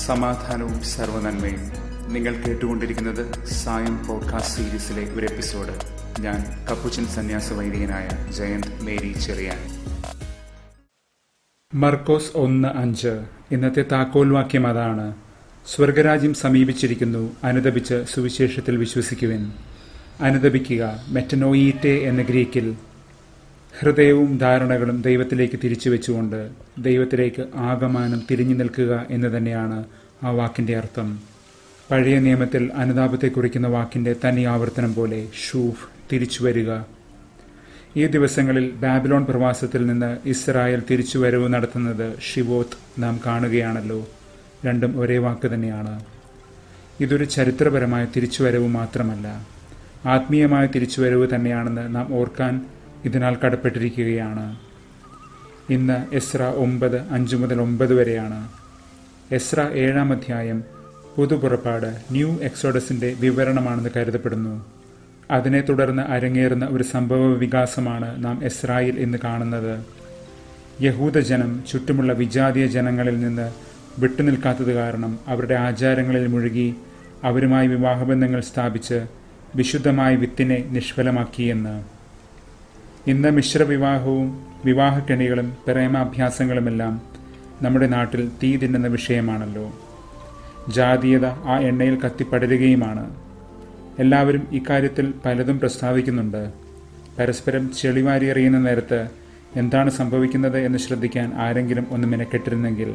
സമാധാനവും സർവനന്മയും നിങ്ങൾ കേട്ടുകൊണ്ടിരിക്കുന്നത് സായം പോഡ്കാസ്റ്റ് സീരീസിലെ ഒരു എപ്പിസോഡ് ഞാൻ കപ്പുച്ചൻ സന്യാസ വൈദികനായ ജയന്ത് മേരി ചെറിയാൻ മർക്കോസ് ഒന്ന് അഞ്ച് ഇന്നത്തെ താക്കോൽ വാക്യം അതാണ് സ്വർഗരാജ്യം സമീപിച്ചിരിക്കുന്നു അനുദപിച്ച് സുവിശേഷത്തിൽ വിശ്വസിക്കുവിൻ അനുദപിക്കുക മെറ്റനോയീറ്റെ എന്ന ഗ്രീക്കിൽ ഹൃദയവും ധാരണകളും ദൈവത്തിലേക്ക് തിരിച്ചു വെച്ചുകൊണ്ട് ദൈവത്തിലേക്ക് ആകമാനം തിരിഞ്ഞു നിൽക്കുക എന്ന് തന്നെയാണ് ആ വാക്കിന്റെ അർത്ഥം പഴയ നിയമത്തിൽ അനുതാപത്തെ കുറിക്കുന്ന വാക്കിന്റെ തനി ആവർത്തനം പോലെ ഷൂഫ് തിരിച്ചു വരിക ഈ ദിവസങ്ങളിൽ ബാബിലോൺ പ്രവാസത്തിൽ നിന്ന് ഇസ്രായേൽ തിരിച്ചുവരവ് നടത്തുന്നത് ഷിവോത്ത് നാം കാണുകയാണല്ലോ രണ്ടും ഒരേ വാക്ക് തന്നെയാണ് ഇതൊരു ചരിത്രപരമായ തിരിച്ചുവരവ് മാത്രമല്ല ആത്മീയമായ തിരിച്ചുവരവ് തന്നെയാണെന്ന് നാം ഓർക്കാൻ ഇതിനാൽ കടപ്പെട്ടിരിക്കുകയാണ് ഇന്ന് എസ്ര ഒമ്പത് അഞ്ച് മുതൽ ഒമ്പത് വരെയാണ് എസ്ര ഏഴാം അധ്യായം പുതുപുറപ്പാട് ന്യൂ എക്സോഡസിന്റെ വിവരണമാണെന്ന് കരുതപ്പെടുന്നു അതിനെ തുടർന്ന് അരങ്ങേറുന്ന ഒരു സംഭവ വികാസമാണ് നാം എസ്രായിൽ ഇന്ന് കാണുന്നത് യഹൂദജനം ചുറ്റുമുള്ള വിജാതീയ ജനങ്ങളിൽ നിന്ന് വിട്ടുനിൽക്കാത്തത് കാരണം അവരുടെ ആചാരങ്ങളിൽ മുഴുകി അവരുമായി വിവാഹബന്ധങ്ങൾ സ്ഥാപിച്ച് വിശുദ്ധമായ വിത്തിനെ നിഷ്ഫലമാക്കിയെന്ന് ഇന്ന് മിശ്രവിവാഹവും വിവാഹക്കെണികളും പ്രേമാഭ്യാസങ്ങളുമെല്ലാം നമ്മുടെ നാട്ടിൽ തീ തിന്നുന്ന വിഷയമാണല്ലോ ജാതീയത ആ എണ്ണയിൽ കത്തിപ്പടരുകയുമാണ് എല്ലാവരും ഇക്കാര്യത്തിൽ പലതും പ്രസ്താവിക്കുന്നുണ്ട് പരസ്പരം ചെളിവാരി എറിയുന്ന നേരത്ത് എന്താണ് സംഭവിക്കുന്നത് എന്ന് ശ്രദ്ധിക്കാൻ ആരെങ്കിലും ഒന്ന് മെനക്കെട്ടിരുന്നെങ്കിൽ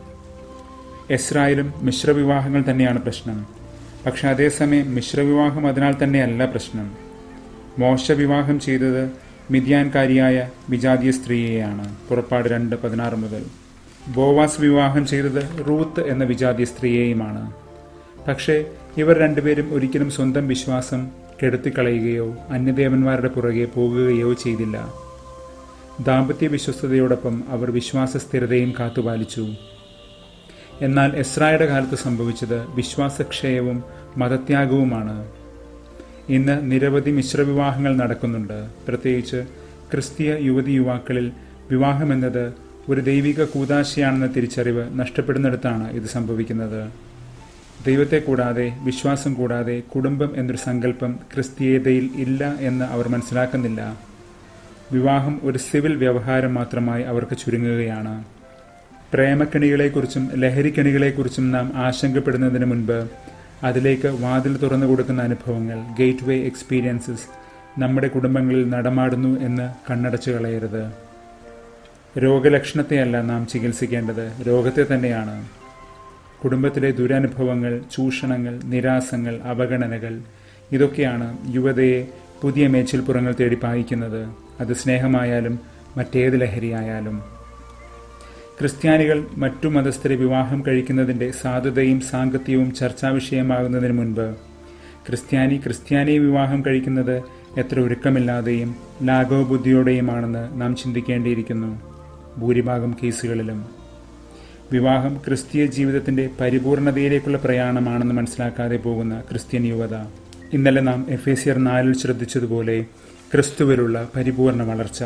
എസ്രായിലും മിശ്രവിവാഹങ്ങൾ തന്നെയാണ് പ്രശ്നം പക്ഷെ അതേസമയം മിശ്രവിവാഹം അതിനാൽ തന്നെയല്ല പ്രശ്നം മോശ വിവാഹം ചെയ്തത് മിഥ്യാൻകാരിയായ വിജാതീയ സ്ത്രീയെയാണ് പുറപ്പാട് രണ്ട് പതിനാറ് മുതൽ ബോവാസ് വിവാഹം ചെയ്തത് റൂത്ത് എന്ന വിജാതീയ സ്ത്രീയെയുമാണ് പക്ഷേ ഇവർ രണ്ടുപേരും ഒരിക്കലും സ്വന്തം വിശ്വാസം കെടുത്തിക്കളയുകയോ അന്യദേവന്മാരുടെ പുറകെ പോകുകയോ ചെയ്തില്ല ദാമ്പത്യ വിശ്വസ്തയോടൊപ്പം അവർ വിശ്വാസ സ്ഥിരതയും കാത്തുപാലിച്ചു എന്നാൽ എസ്രായുടെ കാലത്ത് സംഭവിച്ചത് വിശ്വാസക്ഷയവും മതത്യാഗവുമാണ് ഇന്ന് നിരവധി മിശ്രവിവാഹങ്ങൾ നടക്കുന്നുണ്ട് പ്രത്യേകിച്ച് ക്രിസ്തീയ യുവതി യുവാക്കളിൽ വിവാഹമെന്നത് ഒരു ദൈവിക കൂതാശയാണെന്ന തിരിച്ചറിവ് നഷ്ടപ്പെടുന്നിടത്താണ് ഇത് സംഭവിക്കുന്നത് ദൈവത്തെ കൂടാതെ വിശ്വാസം കൂടാതെ കുടുംബം എന്നൊരു സങ്കല്പം ക്രിസ്തീയതയിൽ ഇല്ല എന്ന് അവർ മനസ്സിലാക്കുന്നില്ല വിവാഹം ഒരു സിവിൽ വ്യവഹാരം മാത്രമായി അവർക്ക് ചുരുങ്ങുകയാണ് പ്രേമക്കണികളെക്കുറിച്ചും ലഹരിക്കണികളെക്കുറിച്ചും നാം ആശങ്കപ്പെടുന്നതിന് മുൻപ് അതിലേക്ക് വാതിൽ തുറന്നു കൊടുക്കുന്ന അനുഭവങ്ങൾ ഗേറ്റ് വേ എക്സ്പീരിയൻസസ് നമ്മുടെ കുടുംബങ്ങളിൽ നടമാടുന്നു എന്ന് കണ്ണടച്ചു കളയരുത് രോഗലക്ഷണത്തെയല്ല നാം ചികിത്സിക്കേണ്ടത് രോഗത്തെ തന്നെയാണ് കുടുംബത്തിലെ ദുരനുഭവങ്ങൾ ചൂഷണങ്ങൾ നിരാസങ്ങൾ അവഗണനകൾ ഇതൊക്കെയാണ് യുവതയെ പുതിയ മേച്ചിൽപ്പുറങ്ങൾ തേടി പായിക്കുന്നത് അത് സ്നേഹമായാലും മറ്റേത് ലഹരിയായാലും ക്രിസ്ത്യാനികൾ മറ്റു മതസ്ഥരെ വിവാഹം കഴിക്കുന്നതിന്റെ സാധ്യതയും സാങ്കത്യവും ചർച്ചാ വിഷയമാകുന്നതിന് മുൻപ് ക്രിസ്ത്യാനി ക്രിസ്ത്യാനിയെ വിവാഹം കഴിക്കുന്നത് എത്ര ഒരുക്കമില്ലാതെയും ലാഘവബുദ്ധിയോടെയുമാണെന്ന് നാം ചിന്തിക്കേണ്ടിയിരിക്കുന്നു ഭൂരിഭാഗം കേസുകളിലും വിവാഹം ക്രിസ്തീയ ജീവിതത്തിന്റെ പരിപൂർണതയിലേക്കുള്ള പ്രയാണമാണെന്ന് മനസ്സിലാക്കാതെ പോകുന്ന ക്രിസ്ത്യൻ യുവത ഇന്നലെ നാം എഫ് എ സിയർ നാലിൽ ശ്രദ്ധിച്ചതുപോലെ ക്രിസ്തുവിലുള്ള പരിപൂർണ വളർച്ച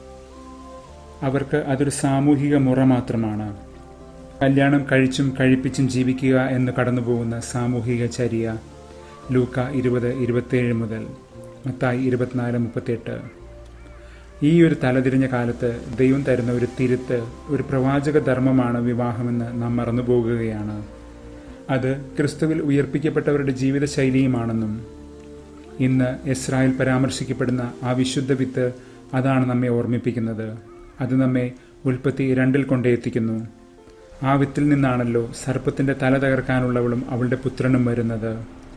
അവർക്ക് അതൊരു സാമൂഹിക മുറ മാത്രമാണ് കല്യാണം കഴിച്ചും കഴിപ്പിച്ചും ജീവിക്കുക എന്ന് കടന്നുപോകുന്ന സാമൂഹിക ചര്യ ലൂക്ക ഇരുപത് ഇരുപത്തിയേഴ് മുതൽ മത്തായി ഇരുപത്തിനാല് മുപ്പത്തിയെട്ട് ഈ ഒരു തലതിരിഞ്ഞ കാലത്ത് ദൈവം തരുന്ന ഒരു തിരുത്ത് ഒരു പ്രവാചക ധർമ്മമാണ് വിവാഹമെന്ന് നാം മറന്നുപോകുകയാണ് അത് ക്രിസ്തുവിൽ ഉയർപ്പിക്കപ്പെട്ടവരുടെ ജീവിതശൈലിയുമാണെന്നും ഇന്ന് ഇസ്രായേൽ പരാമർശിക്കപ്പെടുന്ന ആ വിശുദ്ധ വിത്ത് അതാണ് നമ്മെ ഓർമ്മിപ്പിക്കുന്നത് അത് നമ്മെ ഉൽപ്പത്തി രണ്ടിൽ കൊണ്ടെത്തിക്കുന്നു ആ വിത്തിൽ നിന്നാണല്ലോ സർപ്പത്തിന്റെ തല തകർക്കാനുള്ളവളും അവളുടെ പുത്രനും വരുന്നത്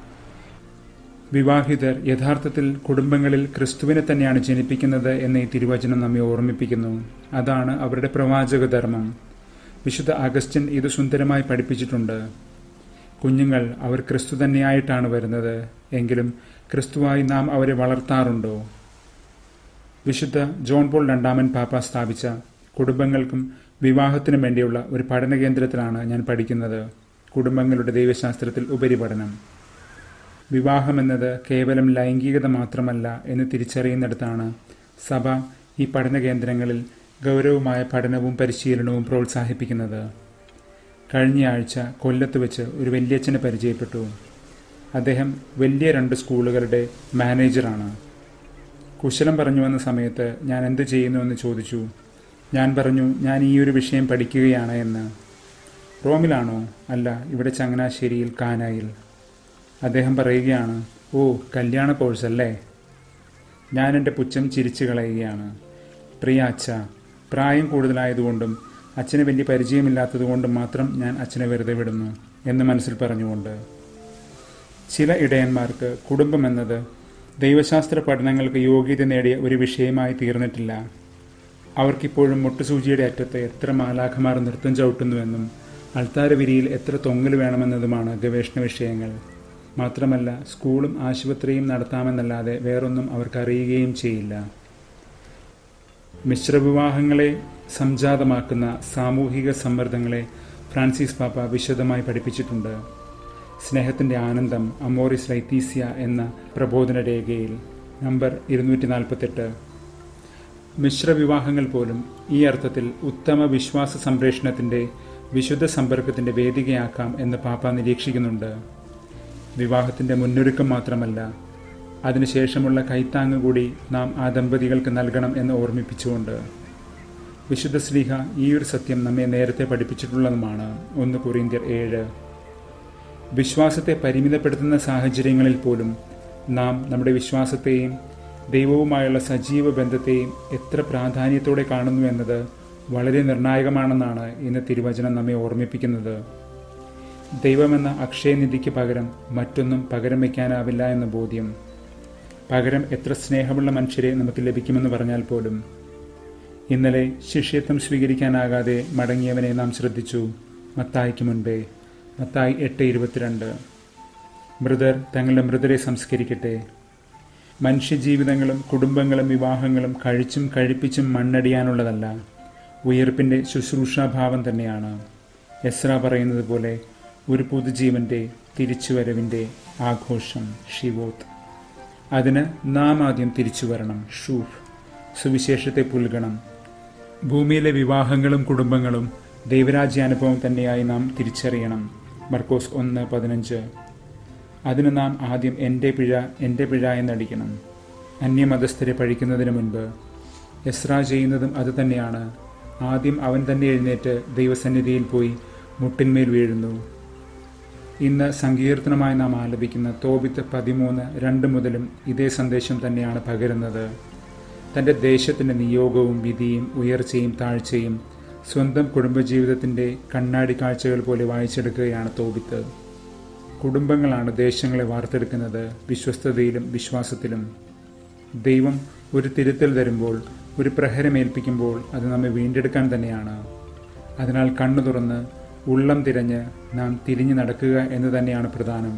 വിവാഹിതർ യഥാർത്ഥത്തിൽ കുടുംബങ്ങളിൽ ക്രിസ്തുവിനെ തന്നെയാണ് ജനിപ്പിക്കുന്നത് എന്ന ഈ തിരുവചനം നമ്മെ ഓർമ്മിപ്പിക്കുന്നു അതാണ് അവരുടെ പ്രവാചക ധർമ്മം വിശുദ്ധ അഗസ്റ്റിൻ ഇത് സുന്ദരമായി പഠിപ്പിച്ചിട്ടുണ്ട് കുഞ്ഞുങ്ങൾ അവർ ക്രിസ്തു തന്നെയായിട്ടാണ് വരുന്നത് എങ്കിലും ക്രിസ്തുവായി നാം അവരെ വളർത്താറുണ്ടോ വിശുദ്ധ ജോൺ പോൾ രണ്ടാമൻ പാപ്പ സ്ഥാപിച്ച കുടുംബങ്ങൾക്കും വിവാഹത്തിനും വേണ്ടിയുള്ള ഒരു പഠന കേന്ദ്രത്തിലാണ് ഞാൻ പഠിക്കുന്നത് കുടുംബങ്ങളുടെ ദൈവശാസ്ത്രത്തിൽ ഉപരിപഠനം വിവാഹമെന്നത് കേവലം ലൈംഗികത മാത്രമല്ല എന്ന് തിരിച്ചറിയുന്നിടത്താണ് സഭ ഈ പഠന കേന്ദ്രങ്ങളിൽ ഗൗരവമായ പഠനവും പരിശീലനവും പ്രോത്സാഹിപ്പിക്കുന്നത് കഴിഞ്ഞയാഴ്ച കൊല്ലത്ത് വെച്ച് ഒരു വല്യച്ഛനെ പരിചയപ്പെട്ടു അദ്ദേഹം വലിയ രണ്ട് സ്കൂളുകളുടെ മാനേജറാണ് കുശലം പറഞ്ഞു വന്ന സമയത്ത് ഞാൻ എന്ത് ചെയ്യുന്നുവെന്ന് ചോദിച്ചു ഞാൻ പറഞ്ഞു ഞാൻ ഈ ഒരു വിഷയം പഠിക്കുകയാണ് എന്ന് റോമിലാണോ അല്ല ഇവിടെ ചങ്ങനാശ്ശേരിയിൽ കാനായിൽ അദ്ദേഹം പറയുകയാണ് ഓ കല്യാണ കോഴ്സല്ലേ ഞാൻ എൻ്റെ പുച്ഛം ചിരിച്ചു കളയുകയാണ് പ്രിയ അച്ഛ പ്രായം കൂടുതലായതുകൊണ്ടും അച്ഛന് വലിയ പരിചയമില്ലാത്തതുകൊണ്ടും മാത്രം ഞാൻ അച്ഛനെ വെറുതെ വിടുന്നു എന്ന് മനസ്സിൽ പറഞ്ഞുകൊണ്ട് ചില ഇടയന്മാർക്ക് കുടുംബം എന്നത് ദൈവശാസ്ത്ര പഠനങ്ങൾക്ക് യോഗ്യത നേടിയ ഒരു വിഷയമായി തീർന്നിട്ടില്ല അവർക്കിപ്പോഴും മുട്ടുസൂചിയുടെ അറ്റത്ത് എത്ര മാലാഖമാർ നൃത്തം ചവിട്ടുന്നുവെന്നും അൾത്താരവിരിയിൽ എത്ര തൊങ്ങൽ വേണമെന്നതുമാണ് ഗവേഷണ വിഷയങ്ങൾ മാത്രമല്ല സ്കൂളും ആശുപത്രിയും നടത്താമെന്നല്ലാതെ വേറൊന്നും അവർക്കറിയുകയും ചെയ്യില്ല മിശ്രവിവാഹങ്ങളെ സംജാതമാക്കുന്ന സാമൂഹിക സമ്മർദ്ദങ്ങളെ ഫ്രാൻസിസ് പാപ്പ വിശദമായി പഠിപ്പിച്ചിട്ടുണ്ട് സ്നേഹത്തിൻ്റെ ആനന്ദം അമോറിസ് ലൈത്തീസ്യ എന്ന പ്രബോധന രേഖയിൽ നമ്പർ ഇരുന്നൂറ്റി നാൽപ്പത്തെട്ട് മിശ്രവിവാഹങ്ങൾ പോലും ഈ അർത്ഥത്തിൽ ഉത്തമ വിശ്വാസ സംപ്രേഷണത്തിൻ്റെ വിശുദ്ധ സമ്പർക്കത്തിൻ്റെ വേദികയാക്കാം എന്ന് പാപ്പ നിരീക്ഷിക്കുന്നുണ്ട് വിവാഹത്തിൻ്റെ മുന്നൊരുക്കം മാത്രമല്ല അതിനുശേഷമുള്ള കൈത്താങ് കൂടി നാം ആ ദമ്പതികൾക്ക് നൽകണം എന്ന് ഓർമ്മിപ്പിച്ചുകൊണ്ട് വിശുദ്ധ സ്ലീഹ ഈ ഒരു സത്യം നമ്മെ നേരത്തെ പഠിപ്പിച്ചിട്ടുള്ളതുമാണ് ഒന്ന് കുറിന്ത്യർ ഏഴ് വിശ്വാസത്തെ പരിമിതപ്പെടുത്തുന്ന സാഹചര്യങ്ങളിൽ പോലും നാം നമ്മുടെ വിശ്വാസത്തെയും ദൈവവുമായുള്ള സജീവ ബന്ധത്തെയും എത്ര പ്രാധാന്യത്തോടെ കാണുന്നു എന്നത് വളരെ നിർണായകമാണെന്നാണ് ഇന്ന് തിരുവചനം നമ്മെ ഓർമ്മിപ്പിക്കുന്നത് ദൈവമെന്ന അക്ഷയനിധിക്ക് പകരം മറ്റൊന്നും പകരം വയ്ക്കാനാവില്ല എന്ന ബോധ്യം പകരം എത്ര സ്നേഹമുള്ള മനുഷ്യരെ നമുക്ക് ലഭിക്കുമെന്ന് പറഞ്ഞാൽ പോലും ഇന്നലെ ശിഷ്യത്വം സ്വീകരിക്കാനാകാതെ മടങ്ങിയവനെ നാം ശ്രദ്ധിച്ചു മത്തായിക്ക് മുൻപേ മത്തായി എട്ട് ഇരുപത്തിരണ്ട് മൃതർ തങ്ങളുടെ മൃതരെ സംസ്കരിക്കട്ടെ മനുഷ്യജീവിതങ്ങളും കുടുംബങ്ങളും വിവാഹങ്ങളും കഴിച്ചും കഴിപ്പിച്ചും മണ്ണടിയാനുള്ളതല്ല ഉയർപ്പിൻ്റെ ശുശ്രൂഷാഭാവം തന്നെയാണ് എസ്ര പറയുന്നത് പോലെ ഒരു പുതുജീവന്റെ തിരിച്ചുവരവിൻ്റെ ആഘോഷം ഷിവോത്ത് അതിന് നാം ആദ്യം തിരിച്ചു വരണം ഷൂഫ് സുവിശേഷത്തെ പുൽകണം ഭൂമിയിലെ വിവാഹങ്ങളും കുടുംബങ്ങളും ദൈവരാജ്യാനുഭവം തന്നെയായി നാം തിരിച്ചറിയണം മർക്കോസ് ഒന്ന് പതിനഞ്ച് അതിന് നാം ആദ്യം എൻ്റെ പിഴ എൻ്റെ പിഴ എന്നടിക്കണം അന്യമതസ്ഥരെ പഴിക്കുന്നതിന് മുൻപ് എസ്ര ചെയ്യുന്നതും അത് തന്നെയാണ് ആദ്യം അവൻ തന്നെ എഴുന്നേറ്റ് ദൈവസന്നിധിയിൽ പോയി മുട്ടിന്മേൽ വീഴുന്നു ഇന്ന് സങ്കീർത്തനമായി നാം ആലപിക്കുന്ന തോപിത്ത് പതിമൂന്ന് രണ്ട് മുതലും ഇതേ സന്ദേശം തന്നെയാണ് പകരുന്നത് തൻ്റെ ദേശത്തിൻ്റെ നിയോഗവും വിധിയും ഉയർച്ചയും താഴ്ചയും സ്വന്തം കുടുംബജീവിതത്തിൻ്റെ കണ്ണാടി കാഴ്ചകൾ പോലെ വായിച്ചെടുക്കുകയാണ് തോപിത്ത് കുടുംബങ്ങളാണ് ദേശങ്ങളെ വാർത്തെടുക്കുന്നത് വിശ്വസ്തതയിലും വിശ്വാസത്തിലും ദൈവം ഒരു തിരുത്തൽ തരുമ്പോൾ ഒരു പ്രഹരമേൽപ്പിക്കുമ്പോൾ അത് നമ്മെ വീണ്ടെടുക്കാൻ തന്നെയാണ് അതിനാൽ കണ്ണു തുറന്ന് ഉള്ളം തിരഞ്ഞ് നാം തിരിഞ്ഞു നടക്കുക എന്ന് തന്നെയാണ് പ്രധാനം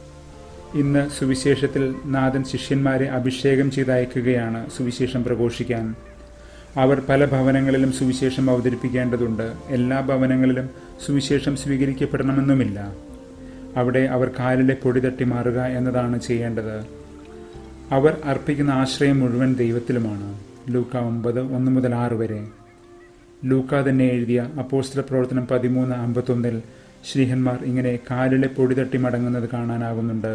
ഇന്ന് സുവിശേഷത്തിൽ നാഥൻ ശിഷ്യന്മാരെ അഭിഷേകം ചെയ്തയക്കുകയാണ് സുവിശേഷം പ്രഘോഷിക്കാൻ അവർ പല ഭവനങ്ങളിലും സുവിശേഷം അവതരിപ്പിക്കേണ്ടതുണ്ട് എല്ലാ ഭവനങ്ങളിലും സുവിശേഷം സ്വീകരിക്കപ്പെടണമെന്നുമില്ല അവിടെ അവർ കാലിലെ പൊടി തട്ടി മാറുക എന്നതാണ് ചെയ്യേണ്ടത് അവർ അർപ്പിക്കുന്ന ആശ്രയം മുഴുവൻ ദൈവത്തിലുമാണ് ലൂക്ക ഒമ്പത് ഒന്ന് മുതൽ ആറ് വരെ ലൂക്ക തന്നെ എഴുതിയ അപ്പോസ്തല പ്രവർത്തനം പതിമൂന്ന് അമ്പത്തൊന്നിൽ ശ്രീഹന്മാർ ഇങ്ങനെ കാലിലെ പൊടി തട്ടി മടങ്ങുന്നത് കാണാനാകുന്നുണ്ട്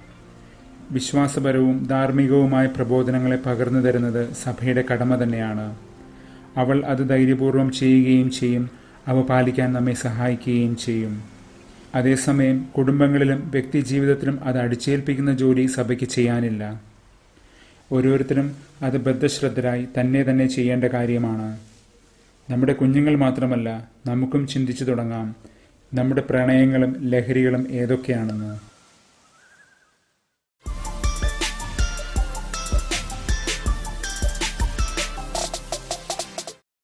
വിശ്വാസപരവും ധാർമ്മികവുമായ പ്രബോധനങ്ങളെ പകർന്നു തരുന്നത് സഭയുടെ കടമ തന്നെയാണ് അവൾ അത് ധൈര്യപൂർവ്വം ചെയ്യുകയും ചെയ്യും അവ പാലിക്കാൻ നമ്മെ സഹായിക്കുകയും ചെയ്യും അതേസമയം കുടുംബങ്ങളിലും വ്യക്തിജീവിതത്തിലും അത് അടിച്ചേൽപ്പിക്കുന്ന ജോലി സഭയ്ക്ക് ചെയ്യാനില്ല ഓരോരുത്തരും അത് ബദ്ധശ്രദ്ധരായി തന്നെ തന്നെ ചെയ്യേണ്ട കാര്യമാണ് നമ്മുടെ കുഞ്ഞുങ്ങൾ മാത്രമല്ല നമുക്കും ചിന്തിച്ചു തുടങ്ങാം നമ്മുടെ പ്രണയങ്ങളും ലഹരികളും ഏതൊക്കെയാണെന്ന്